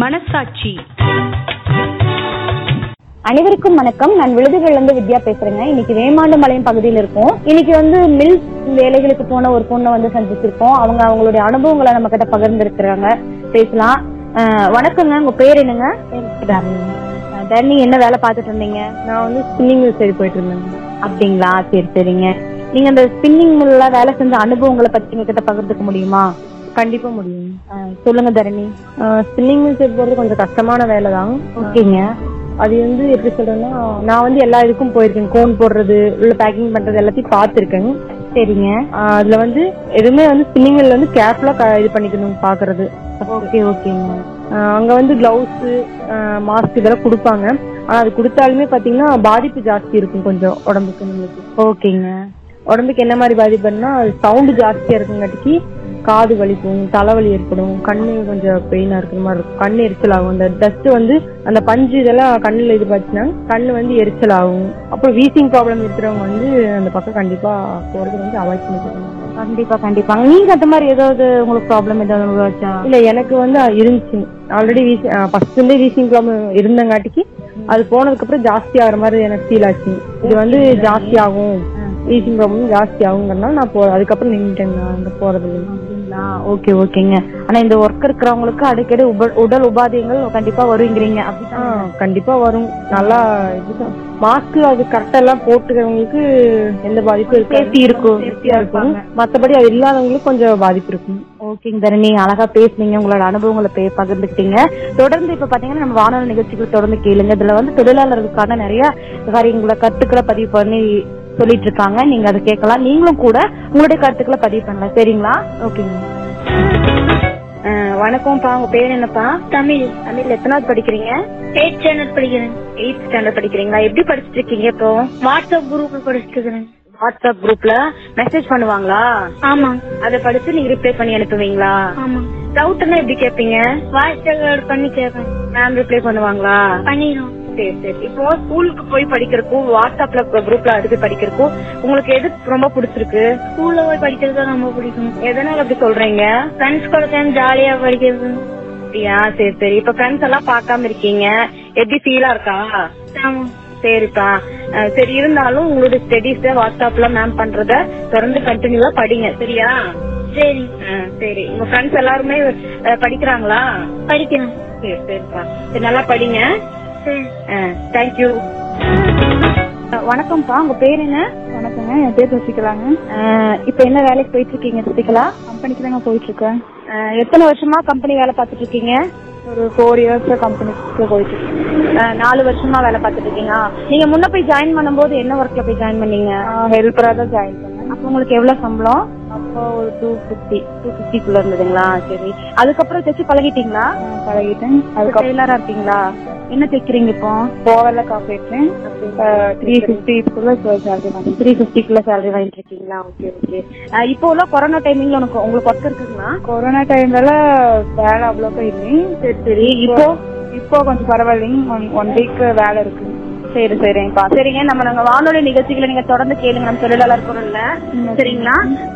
மனசாட்சி அனைவருக்கும் வணக்கம் நான் விழுதுகள்ல இருந்து வித்யா பேசுறேங்க இன்னைக்கு வேமாண்டம்பாளையம் பகுதியில் இருக்கோம் இன்னைக்கு வந்து மில் வேலைகளுக்கு போன ஒரு பொண்ணை வந்து சந்திச்சிருக்கோம் அவங்க அவங்களுடைய அனுபவங்களை நம்ம கிட்ட பகிர்ந்துருக்கிறாங்க பேசலாம் அஹ், வணக்கங்க உங்க பேர் என்னங்க அஹ், தரணி என்ன வேலை பார்த்துட்டு இருந்தீங்க நான் வந்து ஸ்பின்னிங் மில் சைடு போயிட்டு இருந்தேன் அப்படிங்களா சரி சரிங்க நீங்க இந்த ஸ்பின்னிங் மில்ல வேலை செஞ்ச அனுபவங்களை பத்தி எங்க கிட்ட பகிர்ந்துக்க முடியுமா கண்டிப்பா முடியும் அஹ், சொல்லுங்க தரணி ஸ்பின்னிங் மில் சைடு போறது கொஞ்சம் கஷ்டமான வேலை தான் ஓகேங்க அது வந்து எப்படி சொல்றேன்னா நான் வந்து எல்லா இதுக்கும் போயிருக்கேன் கோன் போடுறது உள்ள பேக்கிங் பண்றது எல்லாத்தையும் பார்த்துருக்கேன் சரிங்க அதுல வந்து எதுவுமே வந்து ஸ்பின்னிங் மில் வந்து கேர்ஃபுல்லா இது பண்ணிக்கணும் பாக்குறது ஓகே ஓகேங்க ஆஹ் அங்க வந்து கிளவுஸ் மாஸ்க் இதெல்லாம் கொடுப்பாங்க ஆனா அது கொடுத்தாலுமே பாத்தீங்கன்னா பாதிப்பு ஜாஸ்தி இருக்கும் கொஞ்சம் உடம்புக்கு நம்மளுக்கு ஓகேங்க உடம்புக்கு என்ன மாதிரி பாதிப்புன்னா சவுண்டு ஜாஸ்தியா இருக்குங்காட்டிக்கு காது வலிக்கும் தலைவலி ஏற்படும் கண்ணு கொஞ்சம் பெயினா இருக்கிற மாதிரி இருக்கும் கண்ணு எரிச்சல் ஆகும் அந்த டஸ்ட் வந்து அந்த பஞ்சு இதெல்லாம் கண்ணுல இது பாத்தீங்கன்னா கண்ணு வந்து எரிச்சல் ஆகும் அப்புறம் வீசிங் ப்ராப்ளம் இருக்கிறவங்க வந்து அந்த பக்கம் கண்டிப்பா போறது வந்து அவாய்ட் பண்ணிக்கணும் கண்டிப்பா கண்டிப்பா நீங்க அந்த மாதிரி ஏதாவது உங்களுக்கு ப்ராப்ளம் ஏதாவது உருவாச்சா இல்ல எனக்கு வந்து இருந்துச்சு ஆல்ரெடி வீசி ஃபர்ஸ்ட் இருந்தே வீசிங் ப்ராப்ளம் இருந்தங்காட்டிக்கு அது போனதுக்கு அப்புறம் ஜாஸ்தி ஆகுற மாதிரி எனக்கு ஃபீல் ஆச்சு இது வந்து ஜாஸ்தி ஆகும் வீசிங் ப்ராப்ளம் ஜாஸ்தி ஆகுங்கிறனால நான் போ அதுக்கப்புறம் நின்றுட்டேன் நான் அங்க போறது இல்லை. அப்படிங்களா ஓகே ஓகேங்க ஆனா இந்த ஒர்க் இருக்கிறவங்களுக்கு அடிக்கடி உப- உடல் உபாதைகள் கண்டிப்பா வருவீங்கிறீங்க ஆ, அப்படிதான் கண்டிப்பா வரும் நல்லா இதுதான் மாஸ்க் அது கரெக்டா எல்லாம் போட்டுக்கிறவங்களுக்கு எந்த பாதிப்பும் இருக்காது Safety இருக்கும். சேஃப்டியா இருக்கும் மத்தபடி அது இல்லாதவங்களுக்கு கொஞ்சம் பாதிப்பு இருக்கும் ஓகேங்க தரணி அழகா பேசுனீங்க உங்களோட அனுபவங்களை பே- பகிர்ந்துக்கிட்டீங்க தொடர்ந்து இப்ப பாத்தீங்கன்னா நம்ம வானொலி நிகழ்ச்சிகள் தொடர்ந்து கேளுங்க இதுல வந்து தொழிலாளர்களுக்கான நிறைய காரியங்களை கருத்துக்களை பதிவு பண்ணி சொல்லிட்டு இருக்காங்க நீங்க அதை கேட்கலாம் நீங்களும் கூட உங்களுடைய கருத்துக்களை பதிவு பண்ணலாம் சரிங்களா ஓகேங்க வணக்கம்ப்பா உங்க பேர் என்னப்பா தமிழ் தமிழ் எத்தனாவது படிக்கிறீங்க எயிட் ஸ்டாண்டர்ட் படிக்கிறேன் எயித் ஸ்டாண்டர்ட் படிக்கிறீங்களா எப்படி படிச்சிட்டு இருக்கீங்க இப்போ வாட்ஸ்அப் குரூப்ல படிச்சுட்டு இருக்கிறேன் வாட்ஸ்அப் குரூப்ல மெசேஜ் பண்ணுவாங்களா ஆமா அதை படிச்சு நீங்க ரிப்ளை பண்ணி அனுப்புவீங்களா ஆமா டவுட்னா எப்படி கேட்பீங்க வாய்ஸ் ரெக்கார்ட் பண்ணி கேட்பேன் மேம் ரிப்ளை பண்ணுவாங்களா பண்ணிடும் சரி சரி இப்போ ஸ்கூலுக்கு போய் படிக்கிறக்கும் வாட்ஸ்அப்ல குரூப்ல அதுக்கு படிக்கிறக்கும் உங்களுக்கு எது ரொம்ப பிடிச்சிருக்கு ஸ்கூல்ல போய் படிக்கிறது தான் ரொம்ப பிடிக்கும் எதனால அப்படி சொல்றீங்க ஃப்ரெண்ட்ஸ் கூட சேர்ந்து ஜாலியா படிக்கிறது அப்படியா சரி சரி இப்ப ஃப்ரெண்ட்ஸ் எல்லாம் பார்க்காம இருக்கீங்க எப்படி ஃபீலா இருக்கா ஆமா சரிப்பா அஹ் சரி இருந்தாலும் உங்களுடைய ஸ்டடீஸ் வாட்ஸ்அப்ல மேம் பண்றத தொடர்ந்து கண்டினியூவா படிங்க சரியா சரி அஹ் சரி உங்க ஃப்ரெண்ட்ஸ் எல்லாருமே அஹ் படிக்கிறாங்களா படிக்கிறேன் சரி சரிப்பா சரி நல்லா படிங்க சரி தேங்க்யூ வணக்கம்ப்பா உங்க பேர் என்ன வணக்கங்க என் பேர் சசிகலாங்க அஹ் இப்ப என்ன வேலைக்கு போயிட்டு இருக்கீங்க சசிகலா கம்பெனிக்கு தாங்க போயிட்டு இருக்கேன் அஹ் எத்தனை வருஷமா கம்பெனி வேலை பார்த்துட்டு இருக்கீங்க ஒரு ஃபோர் இயர்ஸ் கம்பெனிக்கு போயிட்டு இருக்கேன் அஹ் நாலு வருஷமா வேலை பார்த்துட்டு இருக்கீங்க நீங்க முன்ன போய் ஜாயின் பண்ணும்போது என்ன ஒர்க்ல போய் ஜாயின் பண்ணீங்க ஹெல்ப்பரா தான் ஜாயின் பண்ணேன் அப்ப உங்களுக்கு எவ்வளவு சம்பளம் அப்போ ஒரு டூ ஃபிஃப்டி டூ பிப்டிக்குள்ள இருந்ததுங்களா சரி அதுக்கப்புறம் தைச்சு பழகிட்டீங்களா பழகிட்டேன் அதுக்கப்புறம் டெய்லரா இருக்கீங்களா என்ன தைக்கிறீங்க இப்போ கோவல காப்பேற்றேன் த்ரீ ஃபிஃப்டிக்குள்ள சேலரி வாங்கி த்ரீ பிப்டிக்குள்ள சேலரி வாங்கிட்டு இருக்கீங்களா ஓகே ஓகே இப்போ உள்ள கொரோனா டைமிங்ல உனக்கு உங்களுக்கு ஒர்க் இருக்குங்களா கொரோனா டைம்ல வேலை அவ்வளோக்கா இல்லை சரி சரி இப்போ இப்போ கொஞ்சம் பரவாயில்லைங்க ஒன் ஒன் வீக் வேலை இருக்கு சரி சரிங்கப்பா சரிங்க நம்ம நாங்க வானொலி நிகழ்ச்சிகளை நீங்க தொடர்ந்து கேளுங்க நம்ம தொழிலாளர் குரல்ல சரிங்களா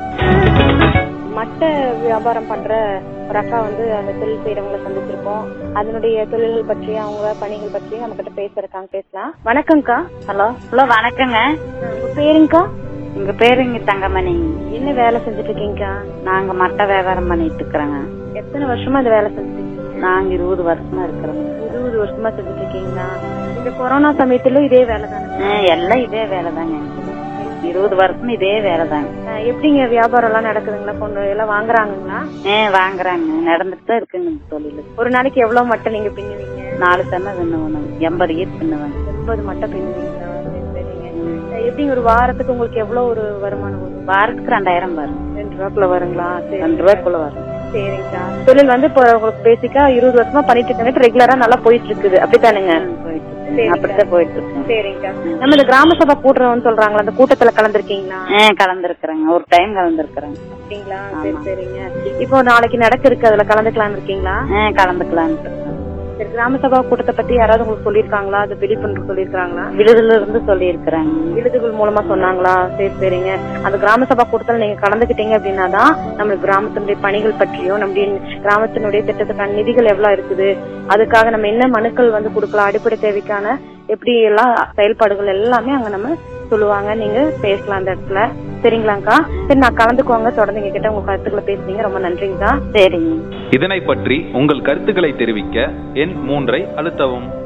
மட்ட வியாபாரம் பண்ற ஒரு அக்கா வந்து அந்த தொழில் செய்யறவங்களை சந்திச்சிருக்கோம் அதனுடைய தொழில்கள் பற்றி அவங்க பணிகள் பற்றி நம்ம கிட்ட பேசுறக்காங்க பேசலாம் வணக்கம்க்கா ஹலோ ஹலோ வணக்கங்க உங்க பேருங்கக்கா எங்க பேரு இங்க தங்கமணி என்ன வேலை செஞ்சுட்டு இருக்கீங்கக்கா நாங்க மட்டை வியாபாரம் பண்ணிட்டு இருக்கிறோங்க எத்தனை வருஷமா இந்த வேலை செஞ்சுட்டு இருக்கீங்க? நாங்க இருபது வருஷமா இருக்கிறோங்க இருபது வருஷமா செஞ்சுட்டு இருக்கீங்களா இந்த கொரோனா சமயத்திலும் இதே வேலை தானே ஆ, எல்லாம் இதே வேலை தாங்க இருபது வருஷம் இதே வேலை தாங்க அஹ் எப்படிங்க வியாபாரம் எல்லாம் நடக்குதுங்களா கொண்டு எல்லாம் வாங்குறாங்களா ஆ வாங்குறாங்க நடந்துட்டு தான் இருக்குங்க இந்த தொழில் ஒரு நாளைக்கு எவ்வளவு மட்டை நீங்க பின்னுவீங்க நாலு தானே பின்னுவேன் எண்பது ஈர் பின்னுவேங்க எண்பது மட்டை பின்னுவீங்களா சரி, சரிங்க அஹ் எப்படிங்க ஒரு வாரத்துக்கு உங்களுக்கு எவ்வளவு ஒரு வருமானம் வரும் வாரத்துக்கு ரெண்டாயிரம் வரும் ரெண்டு ரூபாக்குள்ள வருங்களா சரி ரெண்டு ரூபாய்க்குள்ள வரும் சரிங்கக்கா தொழில் வந்து இப்போ உங்களுக்கு பேசிக்கா இருபது வருஷமா பண்ணிட்டு இருக்காங்க ரெகுலரா நல்லா போயிட்டு இருக்குது அப்படித்தானுங்க ம், போயிட்டு இருக்கு. அப்படித்தான் போயிட்டு இருக்கோம் சரிங்கக்கா நம்ம இந்த கிராம சபை கூட்டுறோம்னு சொல்றாங்களா அந்த கூட்டத்துல கலந்துருக்கீங்களா ஆ கலந்துருக்குறேங்க ஒரு டைம் கலந்துருக்குறேங்க அப்படிங்களா சரி சரிங்க இப்போ நாளைக்கு நடக்க இருக்கு அதுல கலந்துக்கலாம்னு இருக்கீங்களா ஆ கலந்துக்கலான்ட்டு இருக்கேன். சரி கிராம சபா கூட்டத்தை பத்தி யாராவது உங்களுக்கு சொல்லியிருக்காங்களா அது விழிப்புணர்வு சொல்லியிருக்காங்களா விழுதுல இருந்து சொல்லியிருக்கிறாங்க விழுதுகள் மூலமா சொன்னாங்களா சரி சரிங்க அந்த கிராம சபா கூட்டத்தில் நீங்க கலந்துக்கிட்டீங்க அப்படின்னா தான் நம்ம கிராமத்தினுடைய பணிகள் பற்றியும் நம்முடைய கிராமத்தினுடைய திட்டத்துக்கான நிதிகள் எவ்வளவு இருக்குது அதுக்காக நம்ம என்ன மனுக்கள் வந்து கொடுக்கலாம் அடிப்படை தேவைக்கான எப்படி எல்லாம் செயல்பாடுகள் எல்லாமே அங்க நம்ம சொல்லுவாங்க நீங்க பேசலாம் அந்த இடத்துல சரிங்களாக்கா சரி நான் கலந்துக்கோங்க தொடர்ந்து எங்க கிட்ட உங்க கருத்துக்களை பேசுனீங்க ரொம்ப நன்றிங்கக்கா சரிங்க இதனை பற்றி உங்கள் கருத்துக்களை தெரிவிக்க எண் மூன்றை அழுத்தவும்